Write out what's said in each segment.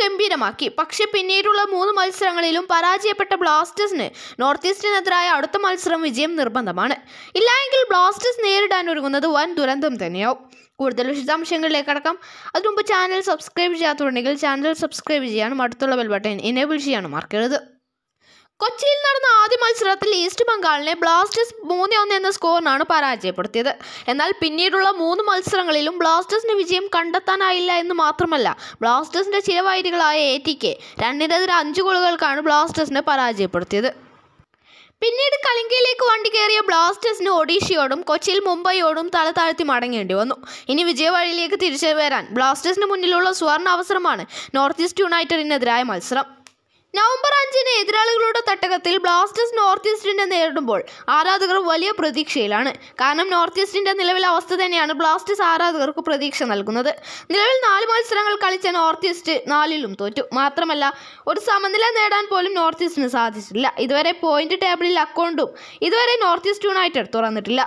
ഗംഭീരമാക്കി പക്ഷെ പിന്നീടുള്ള മൂന്ന് മത്സരങ്ങളിലും പരാജയപ്പെട്ട ബ്ലാസ്റ്റേഴ്സിന് നോർത്ത് ഈസ്റ്റിനെതിരായ അടുത്ത മത്സരം വിജയം നിർബന്ധമാണ് ഇല്ലായെങ്കിൽ ബ്ലാസ്റ്റേഴ്സ് നേരിടാൻ ഒരുങ്ങുന്നത് വൻ ദുരന്തം തന്നെയാവും കൂടുതൽ വിശദാംശങ്ങളിലേക്ക് അടക്കാം അതിനു മുമ്പ് ചാനൽ സബ്സ്ക്രൈബ് ചെയ്യാത്തതുണ്ടെങ്കിൽ ചാനൽ സബ്സ്ക്രൈബ് ചെയ്യാനും അടുത്തുള്ള ബെൽ ബട്ടൺ എനേബിൾ ചെയ്യാനും മറക്കരുത് കൊച്ചിയിൽ നടന്ന ആദ്യ മത്സരത്തിൽ ഈസ്റ്റ് ബംഗാളിനെ ബ്ലാസ്റ്റേഴ്സ് മൂന്ന് ഒന്ന് എന്ന സ്കോറിനാണ് പരാജയപ്പെടുത്തിയത് എന്നാൽ പിന്നീടുള്ള മൂന്ന് മത്സരങ്ങളിലും ബ്ലാസ്റ്റേഴ്സിന് വിജയം കണ്ടെത്താനായില്ല എന്ന് മാത്രമല്ല ബ്ലാസ്റ്റേഴ്സിന്റെ ചിരവൈരികളായ എ ടി കെ രണ്ടിനെതിരെ അഞ്ച് ഗോളുകൾക്കാണ് ബ്ലാസ്റ്റേഴ്സിനെ പരാജയപ്പെടുത്തിയത് പിന്നീട് കലിംഗയിലേക്ക് വണ്ടി കയറിയ ബ്ലാസ്റ്റേഴ്സിന് ഒഡീഷയോടും കൊച്ചിയിൽ മുംബൈയോടും തല താഴ്ത്തി മടങ്ങേണ്ടി വന്നു ഇനി വിജയവഴിയിലേക്ക് തിരിച്ചു വരാൻ ബ്ലാസ്റ്റേഴ്സിന് മുന്നിലുള്ള സുവർണ അവസരമാണ് നോർത്ത് ഈസ്റ്റ് യുണൈറ്റഡിനെതിരായ മത്സരം നവംബർ അഞ്ചിന് എതിരാളികളുടെ തട്ടകത്തിൽ ബ്ലാസ്റ്റേഴ്സ് നോർത്ത് ഈസ്റ്റിനെ നേരിടുമ്പോൾ ആരാധകർ വലിയ പ്രതീക്ഷയിലാണ് കാരണം നോർത്ത് ഈസ്റ്റിന്റെ നിലവിലെ അവസ്ഥ തന്നെയാണ് ബ്ലാസ്റ്റേഴ്സ് ആരാധകർക്ക് പ്രതീക്ഷ നൽകുന്നത് നിലവിൽ നാല് മത്സരങ്ങൾ കളിച്ച നോർത്ത് ഈസ്റ്റ് നാലിലും തോറ്റു മാത്രമല്ല ഒരു സമനില നേടാൻ പോലും നോർത്ത് ഈസ്റ്റിന് സാധിച്ചിട്ടില്ല ഇതുവരെ പോയിന്റ് ടേബിളിൽ അക്കൗണ്ടും ഇതുവരെ നോർത്ത് ഈസ്റ്റ് യുണൈറ്റഡ് തുറന്നിട്ടില്ല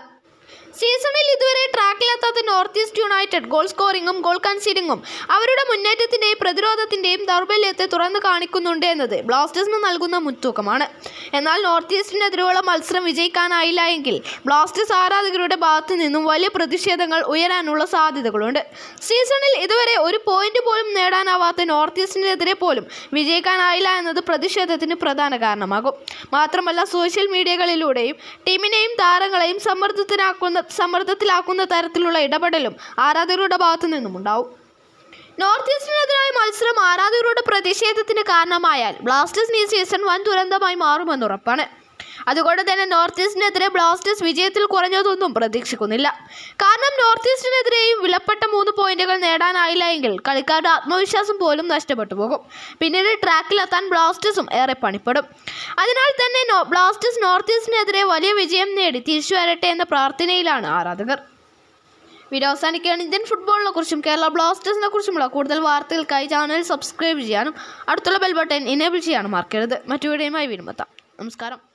സീസണിൽ ഇതുവരെ ട്രാക്കിലെത്താത്ത നോർത്ത് ഈസ്റ്റ് യുണൈറ്റഡ് ഗോൾ സ്കോറിംഗും ഗോൾ കൺസീഡിംഗും അവരുടെ മുന്നേറ്റത്തിന്റെയും പ്രതിരോധത്തിന്റെയും ദൗർബല്യത്തെ തുറന്നു കാണിക്കുന്നുണ്ട് എന്നത് ബ്ലാസ്റ്റേഴ്സിന് നൽകുന്ന മുൻതൂക്കമാണ് എന്നാൽ നോർത്ത് ഈസ്റ്റിനെതിരെയുള്ള മത്സരം വിജയിക്കാനായില്ല എങ്കിൽ ബ്ലാസ്റ്റേഴ്സ് ആരാധകരുടെ ഭാഗത്തു നിന്നും വലിയ പ്രതിഷേധങ്ങൾ ഉയരാനുള്ള സാധ്യതകളുണ്ട് സീസണിൽ ഇതുവരെ ഒരു പോയിന്റ് പോലും നേടാനാവാത്ത നോർത്ത് ഈസ്റ്റിനെതിരെ പോലും വിജയിക്കാനായില്ല എന്നത് പ്രതിഷേധത്തിന് പ്രധാന കാരണമാകും മാത്രമല്ല സോഷ്യൽ മീഡിയകളിലൂടെയും ടീമിനെയും താരങ്ങളെയും സമ്മർദ്ദത്തിനാക്കുന്ന സമ്മർദ്ദത്തിലാക്കുന്ന തരത്തിലുള്ള ഇടപെടലും ആരാധകരുടെ ഭാഗത്തു നിന്നും ഉണ്ടാവും നോർത്ത് ഈസ്റ്റിനെതിരായ മത്സരം ആരാധകരുടെ പ്രതിഷേധത്തിന് കാരണമായാൽ ബ്ലാസ്റ്റേഴ്സിന് ഈ സീസൺ വൻ ദുരന്തമായി മാറുമെന്ന് ഉറപ്പാണ് അതുകൊണ്ട് തന്നെ നോർത്ത് ഈസ്റ്റിനെതിരെ ബ്ലാസ്റ്റേഴ്സ് വിജയത്തിൽ കുറഞ്ഞതൊന്നും പ്രതീക്ഷിക്കുന്നില്ല കാരണം നോർത്ത് ഈസ്റ്റിനെതിരെയും വിലപ്പെട്ട മൂന്ന് പോയിന്റുകൾ നേടാനായില്ല എങ്കിൽ കളിക്കാരുടെ ആത്മവിശ്വാസം പോലും നഷ്ടപ്പെട്ടു പോകും പിന്നീട് ട്രാക്കിലെത്താൻ ബ്ലാസ്റ്റേഴ്സും ഏറെ പണിപ്പെടും അതിനാൽ തന്നെ നോ- ബ്ലാസ്റ്റേഴ്സ് നോർത്ത് ഈസ്റ്റിനെതിരെ വലിയ വിജയം നേടി തിരിച്ചു വരട്ടെ എന്ന പ്രാർത്ഥനയിലാണ് ആരാധകർ വീഡിയോ അവസാനിക്കുകയാണ് ഇന്ത്യൻ ഫുട്ബോളിനെ കുറിച്ചും കേരള ബ്ലാസ്റ്റേഴ്സിനെ കുറിച്ചുമുള്ള കൂടുതൽ വാർത്തകൾക്കായി ചാനൽ സബ്സ്ക്രൈബ് ചെയ്യാനും അടുത്തുള്ള ബെൽ ബട്ടൺ എനേബിൾ ചെയ്യാനും മറക്കരുത് മറ്റു വീഡിയോയുമായി വീണ്ടും എത്താം നമസ്കാരം